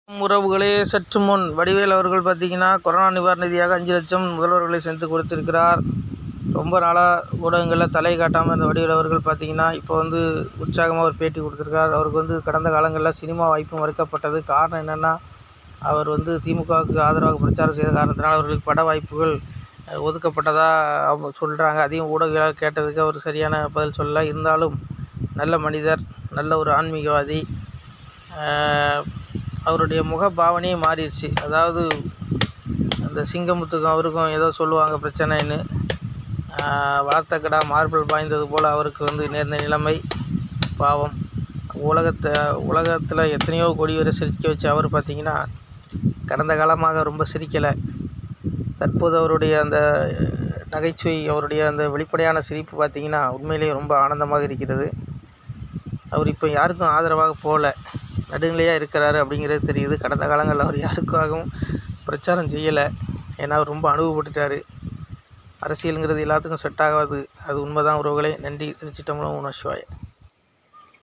உறவுகளே சற்று முன் வடிவேல் அவர்கள் பார்த்தீங்கன்னா கொரோனா நிவாரண நிதியாக அஞ்சு லட்சம் முதல்வர்களை சென்று கொடுத்திருக்கிறார் ரொம்ப நாளாக ஊடகங்களில் தலை காட்டாமல் இருந்த வடிவேல் அவர்கள் பார்த்தீங்கன்னா இப்போ வந்து உற்சாகமாக ஒரு பேட்டி கொடுத்துருக்கார் அவருக்கு வந்து கடந்த காலங்களில் சினிமா வாய்ப்பு மறுக்கப்பட்டது காரணம் என்னென்னா அவர் வந்து திமுகவுக்கு ஆதரவாக பிரச்சாரம் செய்த காரணத்தினால் அவர்களுக்கு பட வாய்ப்புகள் அஹ், ஒதுக்கப்பட்டதாக அவங்க சொல்கிறாங்க அதையும் ஊடகங்களால் கேட்டதுக்கு அவர் சரியான பதில் சொல்லல இருந்தாலும் நல்ல மனிதர் நல்ல ஒரு ஆன்மீகவாதி ஆஹ், அவருடைய முக பாவனையே மாறிடுச்சு அதாவது அந்த சிங்கமுத்துக்கும் அவருக்கும் ஏதோ சொல்லுவாங்க பிரச்சனைன்னு ஆஹ், வளர்த்த கடா மார்பிள் பாய்ந்தது போல் அவருக்கு வந்து நேர்ந்த நிலைமை பாவம் உலகத்தை உலகத்தில் எத்தனையோ கோடி வரை சிரிக்க வச்ச அவர் பார்த்திங்கன்னா கடந்த காலமாக ரொம்ப சிரிக்கலை தற்போது அவருடைய அந்த நகைச்சுவை அவருடைய அந்த வெளிப்படையான சிரிப்பு பார்த்திங்கன்னா உண்மையிலேயே ரொம்ப ஆனந்தமாக இருக்கிறது அவர் இப்போ யாருக்கும் ஆதரவாக போகல நடுநிலையாக இருக்கிறாரு அப்படிங்கிறது தெரியுது கடந்த காலங்களில் அவர் யாருக்காகவும் பிரச்சாரம் செய்யலை ஏன்னா அவர் ரொம்ப அனுபவப்பட்டுட்டார் அரசியலுங்கிறது எல்லாத்துக்கும் செட் ஆகாது அது உண்மைதான் உறவுகளே நன்றி திருச்சிட்டம்பலம் உணர்ச்சிவாய்